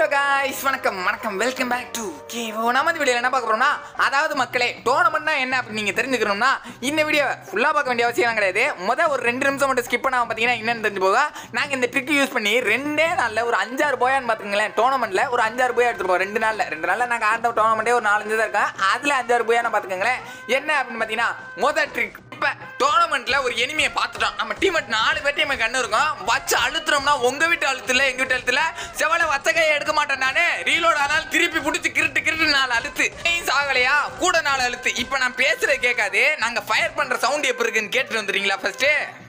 Hello guys வணக்கம் வணக்கம் welcome back to Khelo நம்ம இந்த வீடியோவில் என்ன பார்க்க போறோம்னா அதாவது மக்களே டோர்னமெண்ட்னா என்ன அப்படின்னு நீங்கள் தெரிஞ்சுக்கணும்னா இந்த வீடியோ ஃபுல்லாக பார்க்க வேண்டிய அவசியம் கிடையாது முத ஒரு ரெண்டு நிமிஷம் மட்டும் ஸ்கிப் பண்ணாம பார்த்தீங்கன்னா என்னன்னு தெரிஞ்சு போக நாங்கள் இந்த ட்ரிக் யூஸ் பண்ணி ரெண்டே நாளில் ஒரு அஞ்சாறு போயான்னு பார்த்துங்களேன் டோர்னமெண்ட்டில் ஒரு அஞ்சாறு போயா எடுத்துருப்போம் ரெண்டு நாளில் ரெண்டு நாளில் நாங்கள் ஆண்ட டோர்னமெண்ட்டே ஒரு நாலஞ்சு தான் இருக்கேன் அதில் அஞ்சாறு போயான்னு பார்த்துக்கங்களேன் என்ன அப்படின்னு பார்த்தீங்கன்னா முத ட்ரிக் இப்போ டோர்னமெண்ட்ல ஒரு எனிமையை பார்த்துட்டோம் நம்ம டீம் நாலு பேர்ட்டையும் நம்ம கண்ணு இருக்கும் வச்சு அழுத்துறோம்னா உங்க வீட்டு அழுத்துல எங்க வீட்டு அழுத்துல செவல வச்ச கையை எடுக்க மாட்டேன் நானு ரீலோட் ஆனால் திருப்பி பிடிச்சி கிருட்டு கிருட்டு நாலு அழுத்து ஏன் சாகலையா கூட நாலு அழுத்து இப்போ நான் பேசுறது கேட்காது நாங்க ஃபயர் பண்ற சவுண்ட் எப்படி இருக்குன்னு கேட்டுட்டு வந்துடுறீங்களா ஃபர்ஸ்ட்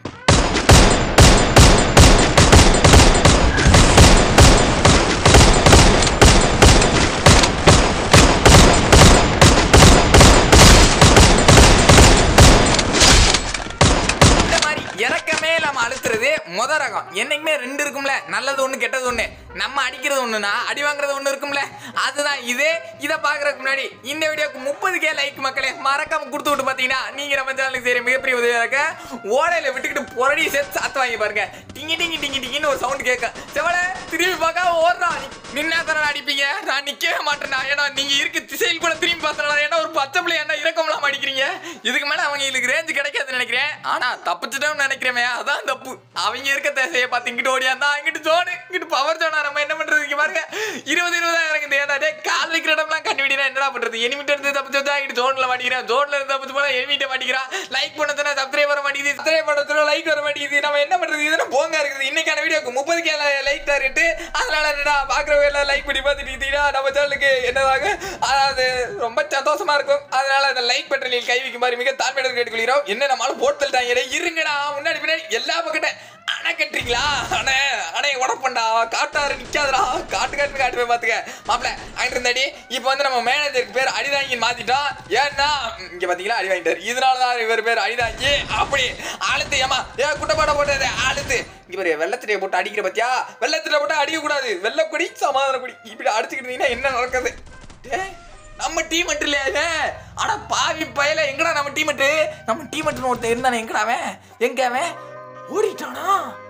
இந்த மாதிரி இறக்கமே இல்லாம அழுத்துறது முத ரகம் என்னைக்குமே ரெண்டு இருக்கும்ல நல்லது ஒண்ணு கெட்டது ஒண்ணு நம்ம அடிக்கிறது ஒண்ணுனா அடி வாங்குறது ஒண்ணு இருக்கும்ல அதுதான் இது இதை பாக்குறதுக்கு முன்னாடி இந்த வீடியோக்கு முப்பது கே லைக் மக்களே மறக்காம கொடுத்து விட்டு பாத்தீங்கன்னா நீங்க நம்ம சேனலுக்கு செய்யற மிகப்பெரிய உதவியா இருக்க ஓடையில விட்டுக்கிட்டு புரடி சேர்த்து சாத்து வாங்கி பாருங்க டிங்கி டிங்கி டிங்கி டிங்கின்னு ஒரு சவுண்ட் கேட்க செவல திரும்பி பார்க்க ஓடுறான் நின்னா தானே அடிப்பீங்க நான் நிக்கவே மாட்டேனா ஏன்னா நீங்க இருக்கு திசையில் கூட திரும்பி பார்த்தா ஏன்னா ஒரு பச்சை பிள்ளை என்ன இறக்கம்லாம் அடிக்கிறீங்க இதுக்கு மேல அவங்க இதுக்கு ரேஞ்சு கிடைக்காதுன்னு நினைக்கிறேன் ஆனா தப்பிச்சிட்டோம்னு நினைக்கிறேன் அதான் தப்பு அவங்க இருக்க தேசையை பார்த்து இங்கிட்டு ஓடியாந்தா இங்கிட்டு ஜோனு இங்கிட்டு பவர் ஜோனா நம்ம என்ன பண்றது இங்க பாருங்க இருபது இருபதாயிரம் இருக்குது ஏன்னா டே கால் வைக்கிற இடம்லாம் கண்டுபிடினா என்னடா பண்றது எனிமிட்ட இருந்து தப்பிச்சு வந்தா இங்கிட்டு ஜோன்ல மாட்டிக்கிறேன் ஜோன்ல இருந்து தப்பிச்சு போனா எனிமிட்ட மாட்டிக்கிறான் லைக் பண்ணதுனா சப்ஸ்கிரைப் வர மாட்டேங்குது சப்ஸ்கிரைப் பண்ணதுனா லைக் வர மாட்டேங்குது நம்ம என்ன பண்றது இதெல்லாம் போங்க இருக்குது இன்னைக்கான வீடியோக்கு முப்பது கே லைக் டார்கெட் அதனால என்னடா பாக்குறவங்க எல்லாம் லைக் பண்ணி பார்த்துட்டு இருந்தீங்கன்னா நம்ம சேனலுக்கு என்னதாக அதாவது ரொம்ப சந்தோஷமா இருக்கும் அதனால அந்த லைக் பட்டனில் கை வைக்குமாறு மிக தாழ்மையுடன் கேட்டுக்கொள்கிறோம் என்ன நம்மளால போட்டு தள்ளிட்டாங்க இருங்கடா முன்னாடி பின்னாடி எல்லா பக்கத்தையும் அணை கட்டுறீங்களா அணை அணை உடப்பண்டா காட்டாரு நிக்காதடா காட்டு காட்டு காட்டுவே பாத்துக்க மாப்பிள அங்கிட்டு இருந்தாடி இப்போ வந்து நம்ம மேனேஜருக்கு பேர் அடிதாங்கின்னு மாத்திட்டோம் ஏன்னா இங்க பாத்தீங்களா அடி வாங்கிட்டாரு இதனால தான் இவர் பேர் அடிதாங்கி அப்படி அழுத்து ஏமா ஏ குட்டப்பாட போட்டது அழுத்து இங்க பாரு வெள்ளத்திரையை போட்டு அடிக்கிற பாத்தியா வெள்ளத்திரையை போட்டு அடிக்க கூடாது வெள்ளக்குடி சமாதான குடி இப்படி அடிச்சுக்கிட்டு இருந்தீங்கன்னா என்ன நடக்குது டேய், நம்ம டீம் மட்டும் இல்லையா ஆனா பாவி பயல எங்கடா நம்ம டீம் மட்டு நம்ம டீம் மட்டும் ஒருத்தன் இருந்தானே எங்கடா அவன் எங்க அவன் ஓடிட்டானா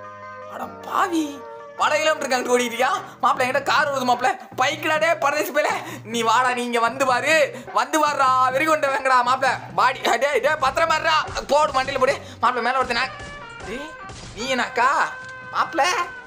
அட பாவி பல கிலோமீட்டருக்கு அங்கிட்டு ஓடிட்டியா மாப்பிள்ள என்கிட்ட கார் வருது மாப்பிள்ள பைக்கிலாடே பரதேசி போயில நீ வாடா நீங்க வந்து பாரு வந்து பாருடா வெறி கொண்டு வேங்கடா மாப்பிள்ள பாடி டே டே பத்திரம் பாருடா போடு மண்டியில் போடு மாப்பிள்ள மேலே ஒருத்தனா டேய் நீ என்னக்கா மாப்பிள்ள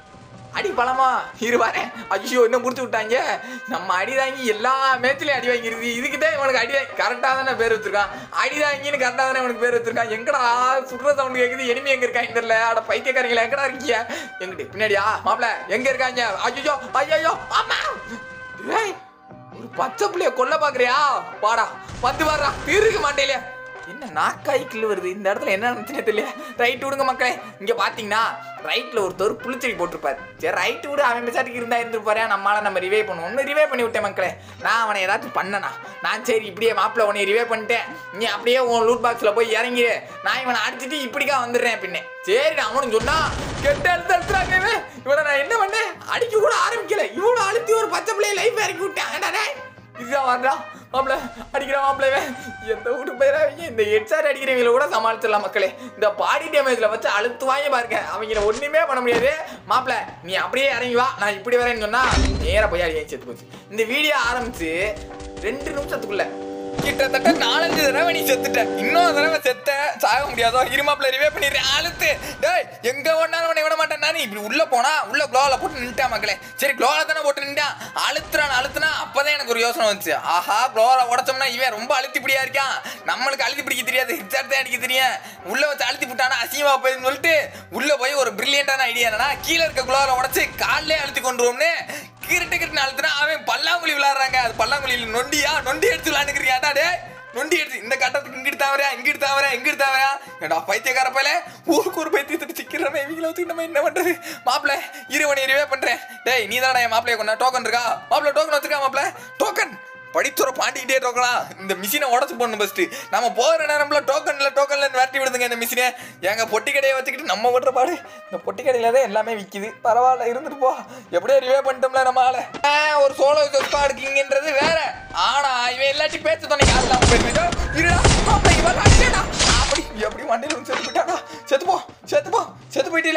அடி பழமா இருவாரே ஐயோ என்ன முடிச்சு விட்டாங்க நம்ம அடி தாங்கி எல்லா மேட்ச்லயும் அடி வாங்கிருக்கு இதுக்கிட்டே இவனுக்கு அடி வாங்கி கரெக்டாக தானே பேர் வச்சிருக்கான் அடி தாங்கின்னு கரெக்டாக தானே இவனுக்கு பேர் வச்சிருக்கான் எங்கடா சுடுற சவுண்ட் கேட்குது எனிமி எங்க இருக்காங்க தெரியல அட பைத்தியக்காரங்களா எங்கடா இருக்கீங்க எங்கிட்டு பின்னாடியா மாப்பிள எங்க இருக்காங்க ஐயோ ஐயோ ஆமா டேய், ஒரு பச்சை புள்ளைய கொல்ல பாக்குறியா வாடா வந்து வாடா இருக்க மாட்டேலையா என்ன நாக்காய் கிள்ளு வருது இந்த இடத்துல என்ன நினைச்சுனே தெரியல ரைட் விடுங்க மக்களே இங்க பாத்தீங்கன்னா ரைட்ல ஒருத்தர் புளிச்செடி போட்டிருப்பாரு சரி ரைட் விடு அவன் மெசாட்டுக்கு இருந்தா இருந்துருப்பாரு நம்மளால நம்ம ரிவே பண்ணுவோம் ஒன்று ரிவே பண்ணி விட்டேன் மக்களே நான் அவனை ஏதாச்சும் பண்ணனா நான் சரி இப்படியே மாப்பிள்ள உன்னை ரிவே பண்ணிட்டேன் நீ அப்படியே உன் லூட் பாக்ஸ்ல போய் இறங்கிடு நான் இவனை அடிச்சிட்டு இப்படிக்கா வந்துடுறேன் பின்ன சரி அவனும் சொன்னா கெட்ட அழுத்த அழுத்துறாங்க இவன். இவனை நான் என்ன பண்ணேன் அடிக்க கூட ஆரம்பிக்கல இவ்வளவு அழுத்தி ஒரு பச்சை பிள்ளைய லைஃப் இறக்கி விட்டேன் ஏன்டா டேய்? இதுதான் வரடா மாப்பிள அடிக்கிற மாப்பிளவே எந்த வீட்டு போயிடாதீங்க இந்த ஹெட்ஷாட் அடிக்கிறவங்கள கூட சமாளிச்சிடலாம் மக்களே இந்த பாடி டேமேஜ்ல வச்சு அழுத்து வாங்கி பாருங்க அவங்கள ஒண்ணுமே பண்ண முடியாது மாப்பிள நீ அப்படியே இறங்கி வா நான் இப்படி வரேன்னு சொன்னா நேரா போய் அடி செத்து போச்சு இந்த வீடியோ ஆரம்பிச்சு ரெண்டு நிமிஷத்துக்குள்ள கிட்டத்தட்ட நாலஞ்சு தடவை நீ செத்துட்ட இன்னொரு தடவை செத்த சாக முடியாதோ இருமாப்பிள்ள ரிவே பண்ணிடுறேன் அழுத்து டேய் எங்க ஒன்னாலும் உன்னை விட மாட்டேன் நீ இப்படி உள்ள போனா உள்ள க்ளோவில் போட்டு நின்ட்டா மக்களே சரி க்ளோவில் தானே போட்டு நின்ட்டான் அழுத்துறான் அழுத்துனா அப்பதான் எனக்கு ஒரு யோசனை வந்துச்சு ஆஹா க்ளோவில் உடச்சோம்னா இவன் ரொம்ப அழுத்தி பிடியா இருக்கான் நம்மளுக்கு அழுத்தி பிடிக்க தெரியாது ஹிட்சாட் தான் அடிக்க தெரியும் உள்ள வச்சு அழுத்தி விட்டானா அசிங்கமா போயின்னு சொல்லிட்டு உள்ள போய் ஒரு பிரில்லியண்டான ஐடியா என்னன்னா கீழே இருக்க க்ளோவில் உடச்சு காலிலே அழுத்தி கொண்டுருவோம்னு கிரிட்டு கிரிட்டு அழுத்துனா அவன் பல்லாங்குழி விளையாடுறாங்க அது பல்லாங்குழியில் நொண்டியா நொண்டி எடுத்து விளையாண்டுக்கிறியாடா டே நொண்டி எடுத்து இந்த கட்டத்துக்கு இங்கிட்டு தாவரா இங்கிட்டு தாவரா இங்கிட்டு தாவரா ஏடா பைத்தியக்கார பையல ஊருக்கு ஒரு பைத்தியத்துட்டு சிக்கிறமே இவங்கள வச்சுக்கிட்டு நம்ம என்ன பண்றது மாப்பிள்ள இருவனை இருவே பண்றேன் டேய் நீ தானே என் மாப்பிளைய கொண்டா டோக்கன் இருக்கா மாப்பிள்ள டோக்கன் வச்சிருக்கா மாப்பிள்ள டோக்கன் படித்துற பாண்டிக்கிட்டே டோக்கனா இந்த மிஷினை உடச்சு போடணும் ஃபர்ஸ்ட் நம்ம போகிற நேரம்ல டோக்கன்ல டோக்கன்ல விரட்டி விடுதுங்க இந்த மிஷினை எங்க பொட்டி கடையை வச்சுக்கிட்டு நம்ம விடுற பாடு இந்த பொட்டி கடையில தான் எல்லாமே விக்குது பரவாயில்ல இருந்துட்டு போ எப்படியோ ரிவே பண்ணிட்டோம்ல நம்ம ஆளை ஆ, ஒரு சோலோ சொஸ்பா இருக்கீங்கன்றது வேற ஆனா இவன் எல்லாட்டி பேச்சு துணைக்கு அதெல்லாம் போயிருந்தோ இருடா அப்ப இவன் அடிச்சேடா அப்படி எப்படி மண்டையில வந்து செத்து போயிட்டாடா செத்து போ செத்து போ செத்து போயிட்டீல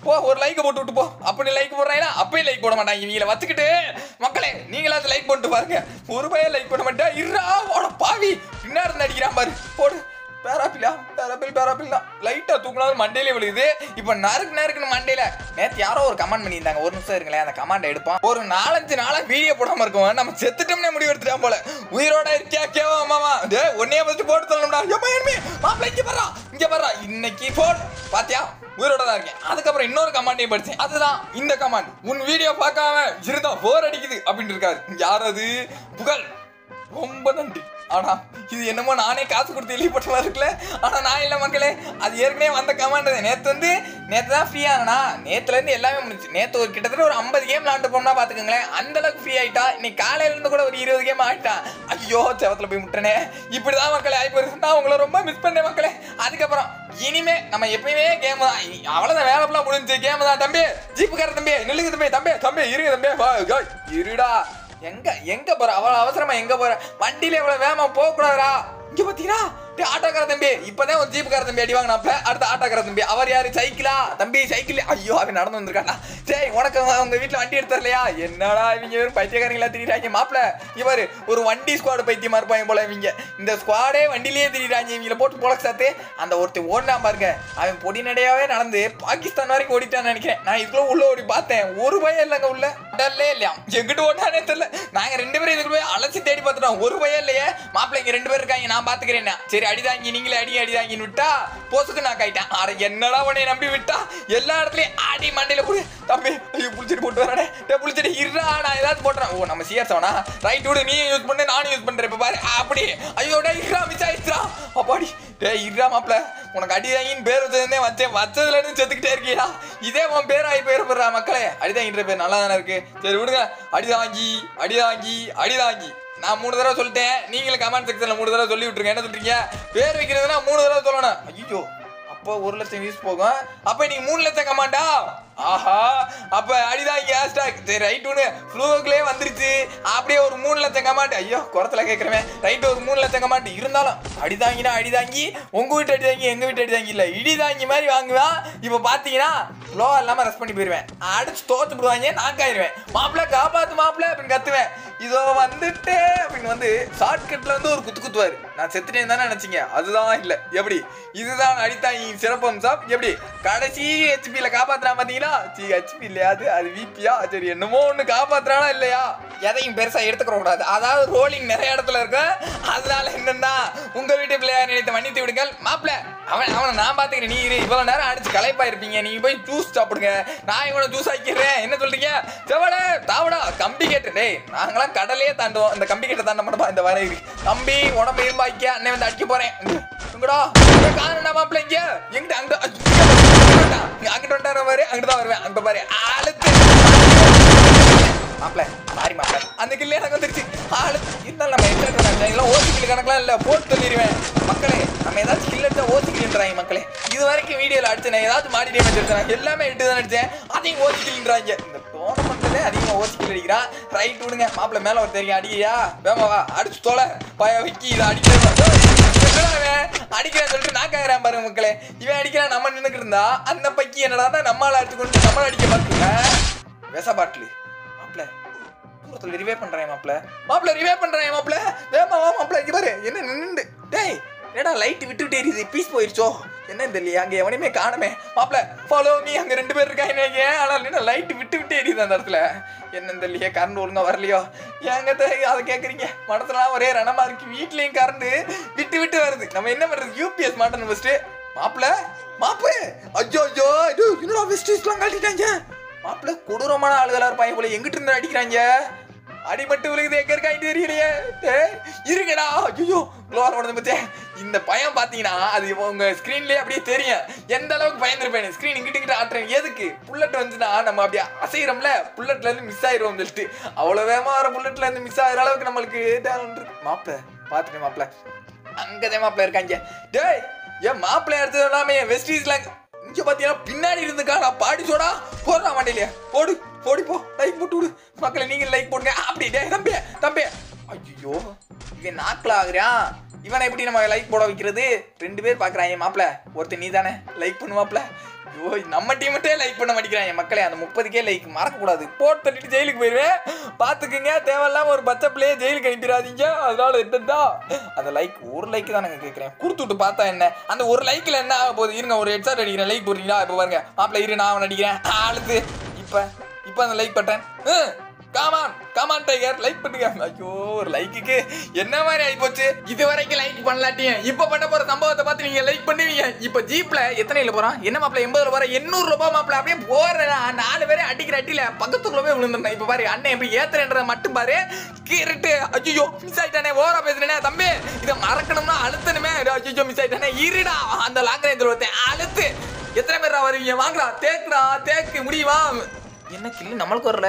போ ஒரு லைக் போட்டு விட்டு போ அப்படி லைக் போடுறாங்களா அப்பயும் லைக் போட மாட்டாங்க இவங்கள வச்சுக்கிட்டு மக்களே நீங்களாவது லைக் பண்ணிட்டு பாருங்க ஒரு பையன் லைக் பண்ண மாட்டேன் இருடா ஓட பாவி பின்னாடி இருந்து அடிக்கிறான் பாரு போடு பேராப்பிலா பேராப்பில் பேராப்பில் தான் லைட்டாக தூக்கினாலும் மண்டையிலே விழுகுது இப்போ நறுக்கு நறுக்குன்னு மண்டையில நேற்று யாரோ ஒரு கமெண்ட் பண்ணியிருந்தாங்க ஒரு நிமிஷம் இருங்களேன் அந்த கமெண்ட் எடுப்போம் ஒரு நாலஞ்சு நாளாக வீடியோ போடாம இருக்கோம் நம்ம செத்துட்டோம்னே முடிவு எடுத்துட்டோம் போல உயிரோட இருக்கியா கேவா மாமா டே ஒன்னே ஃபஸ்ட்டு போட்டு சொல்லணும்டா எப்போ எனிமே மாப்பிள்ள இங்கே வர்றா இங்கே வர்றா இன்னைக்கு போன் பாத்தியா உயிரோட தான் இருக்கேன் அதுக்கப்புறம் இன்னொரு கமாண்டையும் படிச்சேன் அதுதான் இந்த கமாண்ட் உன் வீடியோ பார்க்காம இருந்தா போர் அடிக்குது அப்படின்னு இருக்காரு யார் அது புகழ் ரொம்ப நன்றி ஆனா இது என்னமோ நானே காசு கொடுத்து எழுதிப்பட்ட மாதிரி இருக்குல்ல ஆனா நான் இல்லை மக்களே அது ஏற்கனவே வந்த கமாண்ட் நேத்து வந்து நேத்து தான் ஃப்ரீ ஆனா நேத்துல இருந்து எல்லாமே முடிஞ்சு நேத்து ஒரு கிட்டத்தட்ட ஒரு ஐம்பது கேம் விளாண்டு போனா பாத்துக்கோங்களேன் அந்த அளவுக்கு ஃப்ரீ ஆயிட்டா இன்னைக்கு காலையில இருந்து கூட ஒரு இருபது கேம் ஆயிட்டான் ஐயோ செவத்துல போய் முட்டனே இப்படிதான் மக்களே ஆகி போயிருக்கு நான் உங்களை ரொம்ப மிஸ் பண்ணேன் மக்களே அதுக்கப்புறம் இனிமே நம்ம எப்பயுமே கேம் தான் இ- அவ்வளவுதான் வேலை ஃபுல்லா முடிஞ்சு கேம் தான் தம்பி ஜீப்புக்கார தம்பி நில்லுங்க தம்பி தம்பி தம்பி இருங்க தம்பி வா, கா- இருடா எங்க எங்க போற அவ்வளவு அவசரமா எங்க போற வண்டியில இவ்வளவு வேகமா போக கூடாதுடா இங்க பாத்தீங்களா டேய் ஆட்டோக்கார தம்பி இப்பதான் ஒரு ஜீப்புக்கார தம்பி அடி வாங்கினாப்ல அடுத்த ஆட்டோக்கார தம்பி அவர் யாரு சைக்கிளா தம்பி சைக்கிள் ஐயோ அவன் நடந்து வந்திருக்காண்டா சரி உனக்கு உங்க- உங்க வீட்டுல வண்டி எடுத்து தரலையா என்னடா இவங்க வெறும் பைத்தியக்காரங்களா திரியிறாங்க மாப்பிள இவர் ஒரு வண்டி ஸ்குவாடு பைத்தியமா இருப்பாங்க போல இவங்க இந்த ஸ்குவாடே வண்டிலேயே திரியிறாங்க இவங்கள போட்டு போலக் சாத்து அந்த ஒருத்தன் ஓடினா பாருங்க அவன் பொடி நடையாவே நடந்து பாகிஸ்தான் வரைக்கும் ஓடிட்டான்னு நினைக்கிறேன் நான் இதுக்குள்ள உள்ள ஓடி பார்த்தேன் ஒரு பயம் இல்லைங்க உள்ள கடல்லே இல்லையா எங்கிட்டு ஓட்டானே தெரியல நாங்க ரெண்டு பேரும் இதுக்குள்ள போய் அலசி தேடி பார்த்துட்டோம் ஒரு பயம் இல்லையே மாப்பிள்ளை இங்க ரெண்டு பேர் இருக்காங்க நான் பாத்துக்கிறேன் சரி அடிதாங்கி நீங்களே அடி அடிதாங்கின்னு விட்டா போசுக்கு நான் ஆயிட்டேன் அட என்னடா உன்னை நம்பி விட்டா எல்லா இடத்துலயும் அடி மண்டையில கூட தம்பி ஐயோ புளிச்செடி போட்டு வரடே டே புளிச்செடி இருடா நான் ஏதாவது போட்டுறேன் ஓ நம்ம சிஆர் சவனா ரைட் விடு நீ யூஸ் பண்ணு நானும் யூஸ் பண்றேன் இப்ப பாரு அப்படி ஐயோ டே இருடா மிஸ் ஆயிடுச்சுடா அப்பாடி டே இருடா மாப்பிள உனக்கு அடிதாங்கின்னு பேர் வச்சதுனே வச்சேன் வச்சதுல இருந்து செத்துக்கிட்டே இருக்கியா இதே உன் பேர் ஆகி போயிருப்படுறா மக்களே அடிதாங்கின்ற பேர் நல்லா தானே இருக்கு சரி விடுங்க அடிதாங்கி அடிதாங்கி அடிதாங்கி நான் மூணு தடவை சொல்லிட்டேன் நீங்களும் கமெண்ட் செக்ஷன்ல மூணு தடவை சொல்லி விட்டுருங்க என்ன சொல்றீங்க பேர் வைக்கிறதுனா மூணு தடவை சொல்லணும் ஐயோ அப்போ ஒரு லட்சம் வியூஸ் போகும் அப்போ நீங்க மூணு லட்சம் கமாண்டா ஆஹா அப்ப அடிதாங்கி ஹேஷ்டாக் சரி ரைட் ஒன்று ஃப்ளூவுக்குள்ளே வந்துருச்சு அப்படியே ஒரு மூணு லட்சம் கமாண்ட் ஐயோ குறத்துல கேட்குறேன் ரைட் ஒரு மூணு லட்சம் கமாண்ட் இருந்தாலும் அடிதாங்கினா அடிதாங்கி உங்க வீட்டு அடிதாங்கி எங்க வீட்டு அடிதாங்கி இல்ல இடிதாங்கி மாதிரி வாங்குவேன் இப்போ பாத்தீங்கன்னா லோ இல்லாம ரெஸ்ட் பண்ணி போயிருவேன் அடிச்சு தோத்து விடுவாங்க நாக்காயிருவேன் மாப்பிள்ள காப்பாத்து மாப்பிள்ள அப்படின்னு கத்துவேன் இதோ வந்துட்டு அப்படின்னு வந்து ஷார்ட்கட்ல வந்து ஒரு குத்து குத்துவாரு நான் செத்துட்டேன் தானே நினைச்சீங்க அதுதான் இல்ல எப்படி இதுதான் அடித்தாங்கி சிறப்பம்சம் எப்படி கடைசி ஹெச்பியில காப்பாத்துறா பாத்தீங்களா சி ஹெச்பி இல்லையா அது அது விபியா சரி என்னமோ ஒண்ணு காப்பாத்துறானா இல்லையா எதையும் பெருசா எடுத்துக்க கூடாது அதாவது ரோலிங் நிறைய இடத்துல இருக்கு அதனால என்னன்னா உங்க வீட்டு பிள்ளையார் நினைத்து மன்னித்து விடுங்கள் மாப்பிள்ள அவன் அவனை நான் பாத்துக்கிறேன் நீ இரு இவ்வளவு நேரம் அடிச்சு களைப்பா இருப்பீங்க நீங்க போய் ஜூஸ் சாப்பிடுங்க நான் இவனை ஜூஸ் ஆக்கிடுறேன் என்ன சொல்றீங்க செவட தாவடா கம்பி கேட்டு டேய் நாங்களாம் கடலையே தாண்டுவோம் இந்த கம்பி கேட்ட தாண்ட மாட்டோமா இந்த வரைவு தம்பி உடம்பு இரும்பாய்க்க அண்ணன் வந்து அடிக்க போறேன் இங்கடா காரணா மாப்பிள்ள இங்க எங்கிட்ட அங்க அங்க அங்கிட்ட வந்துட்டார பாரு அங்கிட்டு தான் வருவேன் அங்க பாரு அழுத்து மாப்பிள்ள சாரி மாப்பிள்ள அந்த கில்லு எனக்கு வந்துருச்சு ஆளு இருந்தாலும் நம்ம எத்தனை கிலோ இதெல்லாம் ஓசி கில்லு கணக்கெல்லாம் இல்லை போட்டு சொல்லிடுவேன் மக்களே நம்ம ஏதாச்சும் கில் எடுத்தா ஓசி கில்லுன்றாங்க மக்களே இது வரைக்கும் வீடியோவில் அடிச்சேன் நான் ஏதாச்சும் மாடி டேமேஜ் எடுத்தேன் எல்லாமே எட்டு தான் அடிச்சேன் அதையும் ஓசி கில்லுன்றாங்க இந்த டோர்னமெண்ட்ல அதிகமாக ஓசி கில் அடிக்கிறான் ரைட் விடுங்க மாப்பிள்ள மேலே ஒரு தெரியும் அடிக்கிறியா வேமா வா அடிச்சு தொலை பய விக்கி இதை அடிக்கிறேன் அடிக்கிறேன் சொல்லிட்டு நாக்காகிறேன் பாருங்க மக்களே இவன் அடிக்கிறான் நம்ம நின்னுக்கு இருந்தா அந்த பக்கி என்னடா நம்மளால அடிச்சு கொண்டு நம்மள அடிக்க பார்த்துங்க விச பாட்டிலு மாப்பிள்ள தூரத்துல ரிவே பண்றேன் மாப்பிள்ள மாப்பிள்ள ரிவே பண்றேன் மாப்பிள்ள வேமா வா மாப்பிள்ள இங்க பாரு என்ன நின்னுண்டு டேய் ஏடா லைட் விட்டு விட்டு எரியுது பீஸ் போயிருச்சோ என்ன தெரியல அங்க எவனையுமே காணுமே மாப்பிள்ள ஃபாலோ மீ அங்க ரெண்டு பேர் இருக்காங்க நினைக்கிறேன் ஆனால் என்ன லைட் விட்டு விட்டு எரியுது அந்த இடத்துல என்ன தெரியலையே கரண்ட் ஒழுங்கா வரலையோ ஏங்க தெ- அதை கேக்குறீங்க மடத்துலாம் ஒரே ரணமா இருக்கு வீட்லயும் கரண்ட் விட்டு விட்டு வருது நம்ம என்ன பண்றது யூபிஎஸ் மாட்டணும் ஃபர்ஸ்ட் மாப்பிள்ள மாப்பு ஐயோ ஐயோ இது என்னடா வெஸ்டீஸ்லாம் கழட்டிட்டாங்க மாப்பிள்ள கொடூரமான ஆளுகளா இருப்பாங்க போல எங்கிட்ட இருந்து அடிக்கிறாங்க அடிபட்டு விழுகுது எங்க இருக்காங்க தெரியலையே டேய், இருங்கடா ஐயோ குளோர் உடனே பத்தே இந்த பயம் பாத்தீங்கன்னா அது உங்க ஸ்கிரீன்லயே அப்படியே தெரியும் எந்த அளவுக்கு பயந்துருப்பேன் ஸ்கிரீன் இங்கிட்ட இங்கிட்ட ஆட்டுறேன் எதுக்கு புல்லட் வந்துச்சுன்னா நம்ம அப்படியே அசைகிறோம்ல புல்லட்ல இருந்து மிஸ் ஆயிரும் சொல்லிட்டு அவ்வளவு வேகமா வர புல்லட்ல இருந்து மிஸ் ஆகிற அளவுக்கு நம்மளுக்கு டேலண்ட் இருக்கு மாப்பிள்ள பாத்துட்டேன் மாப்பிள்ள அங்கதான் மாப்பிள்ள இருக்காங்க டேய் ஏன் மாப்பிள்ளை எடுத்தது எல்லாமே வெஸ்டீஸ்ல இங்க பாத்தீங்கன்னா பின்னாடி இருந்துக்கா நான் பாடி சோடா போடுறா வண்டியில போடு போடி போ லைக் போட்டு விடு மக்களை நீங்க லைக் போடுங்க அப்படி டேய் தம்பி தம்பி ஐயோ இவன் நாக்கில் ஆகுறான் இவனை எப்படி நம்ம லைக் போட வைக்கிறது ரெண்டு பேர் பாக்குறாங்க மாப்பிள்ள ஒருத்தர் நீ தானே லைக் பண்ணு மாப்பிள்ள ஐயோ நம்ம டீமட்டே லைக் பண்ண மாட்டேங்கிறான் என் மக்களே அந்த முப்பதுக்கே லைக் மறக்கக்கூடாது போட்டு தட்டிட்டு ஜெயிலுக்கு போயிடுவேன் பார்த்துக்குங்க தேவையில்லாம ஒரு பச்சை பிள்ளையே ஜெயிலுக்கு அனுப்பிடாதீங்க அதனால என்னடா அந்த லைக் ஒரு லைக் தான் நான் கேட்குறேன் கொடுத்து விட்டு பார்த்தா என்ன அந்த ஒரு லைக்கில் என்ன ஆக போகுது இருங்க ஒரு ஹெட்ஷாட் அடிக்கிறேன் லைக் போடுறீங்களா இப்போ பாருங்க மாப்பிள்ள இரு நான் அவன் அடிக்கிறேன் அழுது இப்போ இப்போ அந்த like button come on come on tiger like பண்ணுங்க ஐயோ ஒரு லைக்குக்கு என்ன மாதிரி ஆகி போச்சு இது வரைக்கும் லைக் பண்ணலாட்டியும் இப்போ பண்ண போற சம்பவத்தை பார்த்து நீங்க லைக் பண்ணுவீங்க இப்போ ஜீப்ல எத்தனைல போறான் என்ன மாப்பிள்ள எண்பதுல போற எண்ணூறு ரூபாய் மாப்பிள்ள அப்படியே போறேன் நாலு பேரை அடிக்கிற அட்டில பக்கத்துக்குள்ள போய் விழுந்துருந்தேன் இப்போ பாரு அண்ணன் எப்படி ஏத்துறேன்றத மட்டும் பாரு கீரிட்டு ஐயோ மிஸ் ஆயிட்டானே ஓரா பேசுறேனே தம்பி இதை மறக்கணும்னா அழுத்தணுமே ஐயோ மிஸ் ஆயிட்டானே இருடா அந்த லாங் ரேஞ்சில் ஒருத்தன் அழுத்து எத்தனை பேர் வருவீங்க வாங்கடா தேக்குடா தேக்கு முடியுமா என்ன கில்லு நம்மளுக்கு வரல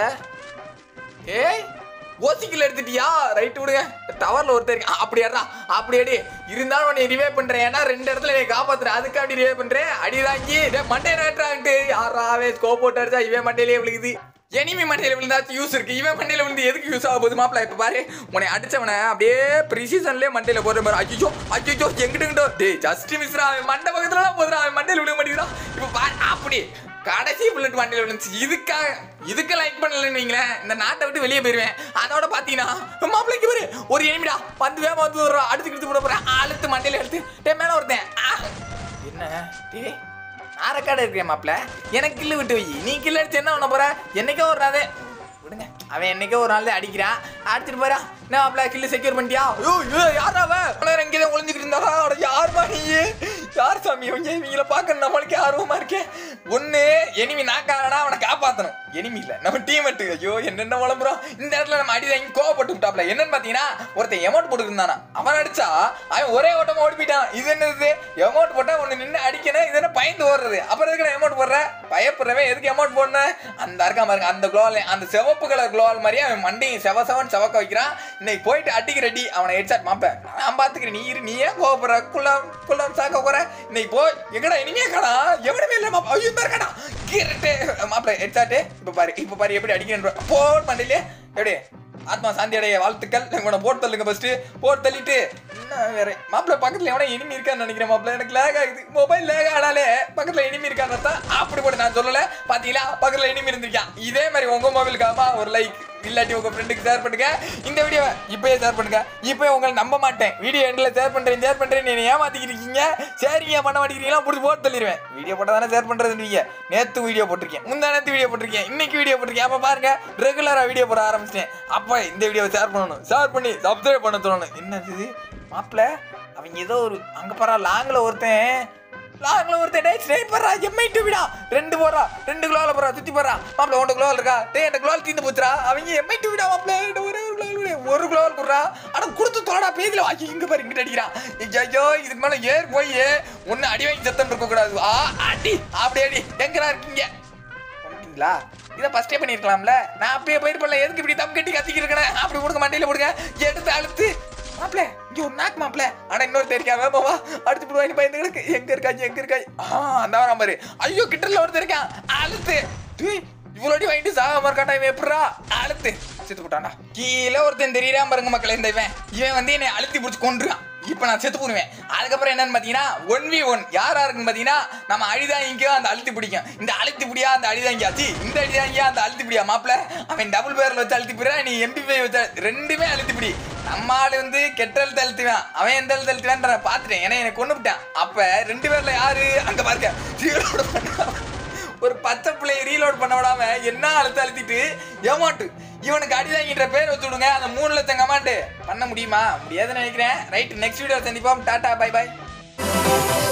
ஏய் ஓசிக்கில் எடுத்துட்டியா ரைட் விடுங்க டவர்ல ஒருத்தர் இருக்கா அப்படியாடா அப்படி அடி இருந்தாலும் உன்னை ரிவே பண்றேன் ஏன்னா ரெண்டு இடத்துல என்னை காப்பாத்துறேன் அதுக்காண்டி ரிவே பண்றேன் அடி தாங்கி மண்டே நேட்டான்ட்டு யாராவே ஸ்கோப் போட்டு அடிச்சா இவன் மண்டையிலே விழுகுது எனிமி மண்டையில விழுந்தாச்சும் யூஸ் இருக்கு இவன் மண்டையில விழுந்து எதுக்கு யூஸ் ஆக போகுது மாப்பிள இப்ப பாரு உன்னை அடிச்சவனை அப்படியே ப்ரிசிஷன்லயே மண்டையில போடுற மாதிரி அஜிச்சோ அஜிச்சோ எங்கிட்டு டேய் ஜஸ்ட் மிஸ்ரா அவன் மண்டை பக்கத்துல போதுரா அவன் மண்டையில விழுக மாட்டேங்கிறான் இப்ப பாரு அப்படி கடைசி புல்லட் வண்டியில் விழுந்துச்சு இதுக்காக இதுக்கு லைக் பண்ணலன்னு வைங்களேன் இந்த நாட்டை விட்டு வெளியே போயிருவேன் அதோட பார்த்தீங்கன்னா மாப்பிள்ளைக்கு பாரு ஒரு எனிமிடா வந்து வேமா வந்து ஒரு அடுத்து கிடுத்து போட போறேன் அழுத்து மண்டையில எடுத்து டே மேல ஒருத்தன் ஆ. என்ன டே ஆரக்காடு இருக்கிறேன் மாப்பிள்ள எனக்கு கில்லு விட்டு வை நீ கில்லு அடிச்சு என்ன பண்ண போற என்னைக்கோ ஒரு நாள் விடுங்க அவன் என்னைக்கோ ஒரு நாள் தான் அடிக்கிறான் அடிச்சிட்டு போறா என்ன மாப்பிள்ள கில்லு செக்யூர் பண்ணிட்டியா ஐயோ ஐயோ யாரா அவன் இங்கே தான் ஒளிஞ்சுக்கிட்டு இருந்தா அட யாருமா நீ யார் சாமி இவங்க இவங்கள பார்க்க நம்மளுக்கே ஆர்வமா இருக்கேன் ஒண்ணு எனிமி நாக்காரனா அவனை காப்பாத்தணும் எனிமி இல்ல நம்ம டீம் ஐயோ என்னென்ன உழம்புறோம் இந்த இடத்துல நம்ம அடி வாங்கி கோவப்பட்டு விட்டாப்ல என்னன்னு பாத்தீங்கன்னா ஒருத்தன் எமௌண்ட் போட்டு இருந்தானா அவன் அடிச்சா அவன் ஒரே ஓட்டமா ஓடி போயிட்டான் இது என்னது எமௌண்ட் போட்டா ஒண்ணு நின்று அடிக்கணும் இது என்ன பயந்து ஓடுறது அப்புறம் எதுக்கு எமௌண்ட் போடுற பயப்படுறவன் எதுக்கு எமௌண்ட் போடணும் அந்த இருக்கா பாருங்க அந்த குளோவால் அந்த சிவப்பு கலர் குளோவால் மாதிரியே அவன் மண்டையும் செவ செவன் செவக்க வைக்கிறான் இன்னைக்கு போயிட்டு அடிக்க ரெடி அவனை ஹெட்ஷாட் மாப்பேன் நான் பாத்துக்கிறேன் நீ இரு நீ ஏன் கோவப்படுற குள்ளம் குள்ளம் சாக்க போற இன்னைக்கு போய் எங்கடா இனிமே கடா எவனுமே இல்ல மாப்பா ஐயோ இந்த கடா கீரட்டு மாப்பிள்ள ஹெட்ஷாட்டு இப்ப பாரு இப்ப பாரு எப்படி அடிக்கிறேன் போட் மண்டையிலே எப்படி ஆத்மா சாந்தி அடைய வாழ்த்துக்கள் உங்களை போட்டு தள்ளுங்க ஃபர்ஸ்ட் போட்டு தள்ளிட்டு என்ன வேற மாப்பிள்ள பக்கத்துல எவனா இனிமே இருக்கான்னு நினைக்கிறேன் மாப்பிள்ள எனக்கு லேக் ஆகுது மொபைல் லேக் ஆனாலே பக்கத்துல இனிமே இருக்கான்னு தான் அப்படி போட்டு நான் சொல்லல பாத்தீங்களா பக்கத்துல இனிமே இருந்திருக்கான் இதே மாதிரி உங்க மொபைலுக்காமா ஒரு லைக் இல்லாட்டி உங்க ஃப்ரெண்டுக்கு ஷேர் பண்ணுங்க இந்த வீடியோவை இப்பயே ஷேர் பண்ணுங்க இப்பயே உங்களை நம்ப மாட்டேன் வீடியோ எண்டில் ஷேர் பண்றேன் ஷேர் பண்றேன் நீ ஏமாத்திக்கிட்டு இருக்கீங்க சரிங்க பண்ண மாட்டேங்கிறீங்களா பிடிச்சி போட்டு தள்ளிடுவேன் வீடியோ போட்டால் தானே ஷேர் பண்றதுன்னு நேத்து வீடியோ போட்டிருக்கேன் முந்தா நேத்து வீடியோ போட்டிருக்கேன் இன்னைக்கு வீடியோ போட்டிருக்கேன் அப்ப பாருங்க ரெகுலரா வீடியோ போட ஆரம்பிச்சிட்டேன் அப்ப இந்த வீடியோவை ஷேர் பண்ணணும் ஷேர் பண்ணி சப்ஸ்கிரைப் பண்ண தோணணும் என்னது இது மாப்பிள்ள அவங்க ஏதோ ஒரு அங்க பாரா லாங்ல ஒருத்தன் லாங்ல ஒருத்தன் டேய் ஸ்னைப்பரா எம்ஐ டூபிடா ரெண்டு போறா ரெண்டு கிலோல போறா சுத்தி போறா மாப்பிள உன்ட கிலோல இருக்கா டேய் என்ட கிலோல தீந்து போச்சுடா அவங்க எம்ஐ டூபிடா மாப்பிள என்ட ஒரே ஒரு கிலோ ஒரு கிலோல குடுறா அட கொடுத்து தொலைடா பேதில வாங்கி இங்க பாரு இங்கிட்ட அடிக்கிறான் ஐயோ இதுக்கு மேல ஏர் போய் ஒன்னு அடி வாங்கி சத்தம் இருக்க கூடாது ஆ அடி அப்படி அடி எங்கடா இருக்கீங்க பண்ணிட்டீங்களா இதை ஃபர்ஸ்டே பண்ணிருக்கலாம்ல நான் அப்பயே போயிருப்பேன்ல எதுக்கு இப்படி தம் கட்டி கத்திக்கிட்டு இருக்கேன் அப்படி கொடுக்க மண்டையில போடுங்க எடுத்து அழுத்து மாப்பிள இங்க ஒரு நாக்கு மாப்பிள ஆனா இன்னொரு தெரியாம வேமாவா அடிச்சு போடுவாங்க பயந்து கிடக்கு எங்க இருக்காங்க எங்க இருக்காங்க ஆ அந்த வரான் பாரு ஐயோ கிட்டல ஒருத்தர் இருக்கான் அழுத்து டேய், இவ்வளோ அடி வாங்கிட்டு சாகாம இருக்காண்டா இவன் எப்படா அழுத்து செத்து போட்டான்டா கீழே ஒருத்தன் தெரியறான் பாருங்க மக்களே இந்த இவன் இவன் வந்து என்னை அழுத்தி பிடிச்சி கொண்டுருக்கான் இப்போ நான் செத்து போடுவேன் அதுக்கப்புறம் என்னன்னு பார்த்தீங்கன்னா ஒன் வி ஒன் யாரா இருக்குன்னு பார்த்தீங்கன்னா நம்ம அடிதாங்கிக்கோ அந்த அழுத்தி பிடிக்கும் இந்த அழுத்தி பிடியா அந்த அடிதாங்கி ஆச்சு இந்த அடிதாங்கியா அந்த அழுத்தி பிடியா மாப்பிள அவன் டபுள் பேரில் வச்சு அழுத்தி பிடியா நீ எம்பி ஃபைவ் வச்ச ரெண்டுமே அழுத்தி பிடி நம்ம ஆளு வந்து கெட்ட எழுத்து அழுத்துவேன் அவன் எந்த எழுத்து அழுத்துவேன் நான் பார்த்துட்டேன் ஏன்னா எனக்கு கொண்டு விட்டான் அப்போ ரெண்டு பேர்ல யாரு அங்க பாருங்க ரீலோடு பண்ண ஒரு பச்சை பிள்ளைய ரீலோட் பண்ண விடாம என்ன அழுத்த அழுத்திட்டு ஏமாட்டு இவனுக்கு அடிதாங்கின்ற பேர் வச்சு விடுங்க அந்த மூணு லட்சம் கமாண்டு பண்ண முடியுமா முடியாதுன்னு நினைக்கிறேன் ரைட் நெக்ஸ்ட் வீடியோ சந்திப்போம் டாடா பை பை